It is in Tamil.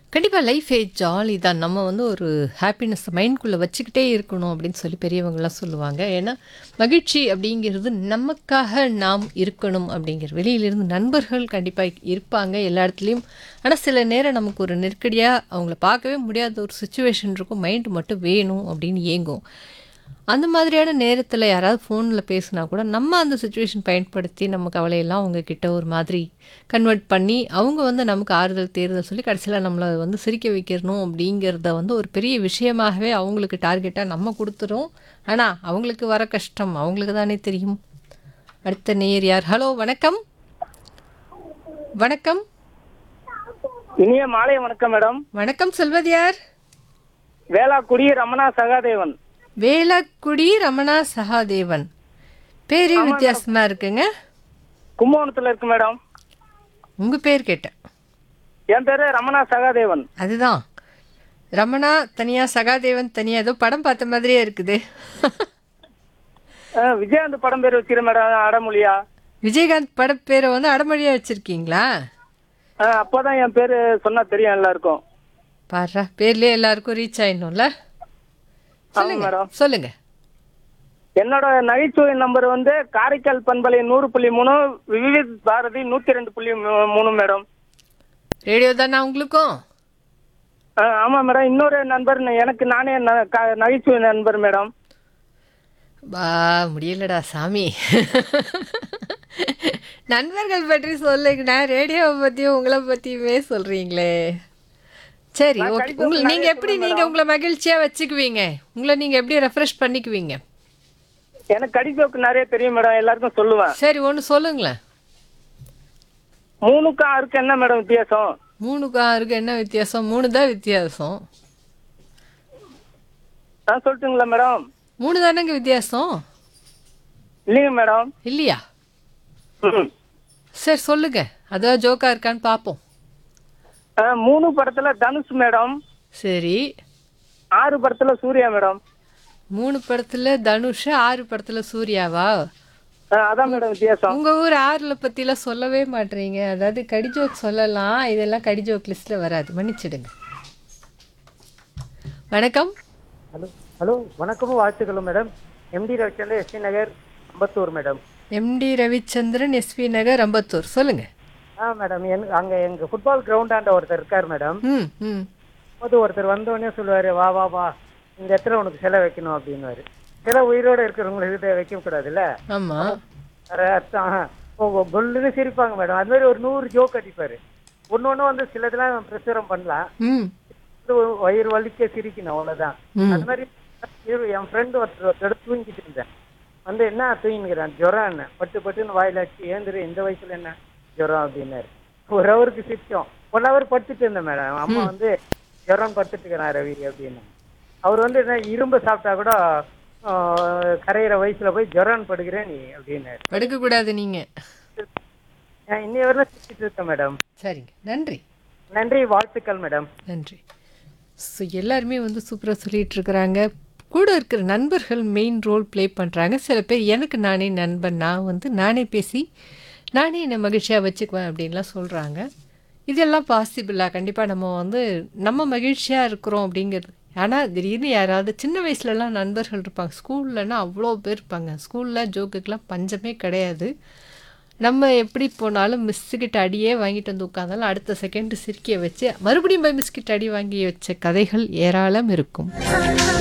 கண்டிப்பா லைஃபே ஜாலி தான். நம்ம வந்து ஒரு ஹாப்பினஸ் மைண்ட்குள்ள வச்சுக்கிட்டே இருக்கணும் அப்படின்னு சொல்லி பெரியவங்கலாம் சொல்லுவாங்க. ஏன்னா, மகிழ்ச்சி அப்படிங்கிறது நமக்காக நாம் இருக்கணும் அப்படிங்கிற வெளியிலிருந்து நண்பர்கள் கண்டிப்பா இருப்பாங்க எல்லா இடத்துலயும். ஆனா, சில நேரம் நமக்கு ஒரு நெருக்கடியா அவங்கள பார்க்கவே முடியாத ஒரு சிச்சுவேஷன் இருக்கும். மைண்ட் மட்டும் வேணும் அப்படின்னு ஏங்கும். அந்த மாதிரியான நேரத்துல யாராவது ஃபோன்ல பேசினா கூட, நம்ம அந்த சிச்சுவேஷன் பயன்படுத்தி நம்ம கவலையெல்லாம் அவங்க கிட்ட ஒரு மாதிரி கன்வெர்ட் பண்ணி, அவங்க வந்து நமக்கு ஆறுதல், தேறுதல் சொல்லி கடைசியில நம்மள வந்து சிரிக்க வைக்கணும் அப்படிங்கிறத வந்து ஒரு பெரிய விஷயமாகவே அவங்களுக்கு டார்கெட்டா நம்ம குடுத்துறோம். ஆனா, அவங்களுக்கு வர கஷ்டம் அவங்களுக்கு தானே தெரியும். அடுத்த நேயர் யார்? ஹலோ வணக்கம். வணக்கம். இனிய மாலை வணக்கம் மேடம் வணக்கம் சொல்வது யார்? வேளாக்குடி ரமணா சகாதேவன் வேலக்குடி ரமணா சகாதேவன். பேரே வித்தியாசமா இருக்குங்க. கும்பகோணத்துல இருக்கு மேடம் உங்க பேர் கேட்டேன். என் பேரு ரமணா சகாதேவன் அதுதான். ரமணா தனியா, சகாதேவன் தனியா ஏதோ படம் பார்த்த மாதிரியே இருக்குது. அஹ், விஜயகாந்த் படம் பேர் வச்சிருக்கேன் மேடம் அடமொழியா விஜயகாந்த் பட பேரை வந்து அடமொழியா வச்சிருக்கீங்களா? அஹ், அப்பதான் என் பேரு சொன்னா தெரியும் எல்லாருக்கும் பாருடா பேர்லயே எல்லாருக்கும் ரீச் ஆயிடணும்ல. ஆமா சொல்லுங்க மேடம் சொல்லுங்க. என்னோட நகைச்சுவை நம்பர் வந்து காரைக்கால் பண்பலை நூறு புள்ளி மூணு விவித் பாரதி நூத்தி ரெண்டு புள்ளி மூ- மூணு மேடம் ரேடியோ தானா உங்களுக்கும்? அஹ், ஆமா மேடம் இன்னொரு நண்பர் எனக்கு நானே ந- க- நகைச்சுவை நண்பர் மேடம் பா முடியலடா சாமி. நண்பர்கள் பற்றி சொல்லுங்கண்ணா ரேடியோவை பத்தியும் உங்களை பத்தியுமே சொல்றீங்களே. சரி நான் ஓகே. கடிதம் உங்களை நிறைய நீங்க எப்படி சொல்லுவேன் நீங்க உங்களை மகிழ்ச்சியா வச்சுக்குவீங்க? உங்களை நீங்க எப்படி ரெஃப்ரெஷ் பண்ணிக்குவீங்க? எனக்கு கடிதோக்கு நிறைய தெரியும் மேடம் எல்லாருக்கும் சொல்லுவேன் சரி ஒன்று சொல்லுங்களேன். மூணுக்கும் ஆறுக்கும் என்ன மேடம் வித்தியாசம் மூணுக்கும் ஆறுக்கு என்ன வித்தியாசம்? மூணு தான் வித்தியாசம். நான் சொல்லட்டுங்களா மேடம் மூணு தானங்க வித்தியாசம்? இல்லைங்க மேடம் இல்லையா? ம். சரி சொல்லுங்க. அதாவது ஜோக்கா இருக்கான்னு பார்ப்போம். அஹ், மூணு படத்துல தனுஷ் மேடம் சரி. ஆறு படத்துல சூர்யா மேடம் மூணு படத்துல தனுஷ், ஆறு படத்துல சூர்யாவா? அஹ், அதான் மேடம் வித்தியாசம் உங்க ஊர் ஆறுல பத்திலாம் சொல்லவே மாட்டீங்க. அதாவது கடி ஜோக் சொல்லலாம். இதெல்லாம் கடி ஜோக் லிஸ்ட்ல வராது. மன்னிச்சிடுங்க. வணக்கம். ஹலோ ஹலோ வணக்கமும் வாழ்த்துக்களும் madam MD Ravichandran ST Nagar Ambattur madam MD Ravichandran SV Nagar Ambattur சொல்லுங்க. ஆ மேடம் என் அங்கே எங்கள் ஃபுட்பால் கிரவுண்டாண்ட ஒருத்தர் இருக்கார் மேடம் ம் ம் போது ஒருத்தர் வந்தோடனே சொல்லுவார் வா வா வா இந்த இடத்துல உனக்கு சிலை வைக்கணும் அப்படின்னுவாரு சிலை உயிரோடு இருக்கிறவங்களுக்கு இதை வைக்கக்கூடாதுல்ல ஆமா. வேற அர்த்தம் உங்க கொல்லுன்னு சிரிப்பாங்க மேடம் அது மாதிரி ஒரு நூறு ஜோக் அடிப்பார் ஒன்று ஒன்று வந்து சிலதெல்லாம் பிரசுரம் பண்ணலாம் ம் இது ஒரு வயிறு வலிக்க சிரிக்கணும் அவ்வளோதான் ம். அது மாதிரி இவரு என் ஃப்ரெண்டு ஒருத்தர் ஒருத்தர் தூங்கிட்டு இருந்தேன் வந்து என்ன தூங்கிக்கிறான் ஜுரம் என்ன பட்டு பட்டுன்னு வாயில அடிச்சு ஏந்திரு இந்த வயசுல என்ன ஜுரம் அப்படின்னாரு ஒரு ஹவருக்கு சிரிச்சோம் ஒன் ஹவர் படுத்துட்டு இருந்தேன் மேடம் அம்மா வந்து ஜுரம் படுத்துட்டு இருக்கிறான் ரவி அப்படின்னு அவர் வந்து என்ன இரும்பு சாப்பிட்டா கூட ஆஹ், கரையிற வயசுல போய் ஜுரம் படுகிறேன் நீ அப்படின்னாரு படுக்க கூடாது நீங்க. நான் இன்னைய வரலாம் சிரிச்சிட்டு இருக்கேன் மேடம் சரிங்க. நன்றி. நன்றி வாழ்த்துக்கள் மேடம் நன்றி. ஸோ எல்லாருமே வந்து சூப்பராக சொல்லிட்டு இருக்கிறாங்க. கூட இருக்கிற நண்பர்கள் மெயின் ரோல் ப்ளே பண்ணுறாங்க. சில பேர் எனக்கு நானே நண்பன் நான் வந்து நானே பேசி நானே என்னை மகிழ்ச்சியாக வச்சுக்குவேன் அப்படின்லாம் சொல்கிறாங்க. இதெல்லாம் பாசிபிளா? கண்டிப்பாக நம்ம வந்து நம்ம மகிழ்ச்சியாக இருக்கிறோம் அப்படிங்கிறது. ஆனால் திடீர்னு யாராவது சின்ன வயசுலலாம் நண்பர்கள் இருப்பாங்க. ஸ்கூல்லனா அவ்வளோ பேர் இருப்பாங்க. ஸ்கூலில் ஜோக்குக்கெலாம் பஞ்சமே கிடையாது. நம்ம எப்படி போனாலும் மிஸ்ஸுக்கிட்ட அடியே வாங்கிட்டு வந்து உட்காந்தாலும் அடுத்த செகண்ட் சிரிக்க வச்சு மறுபடியும் போய் மிஸ்கிட்ட அடி வாங்கி வச்ச கதைகள் ஏராளம் இருக்கும்.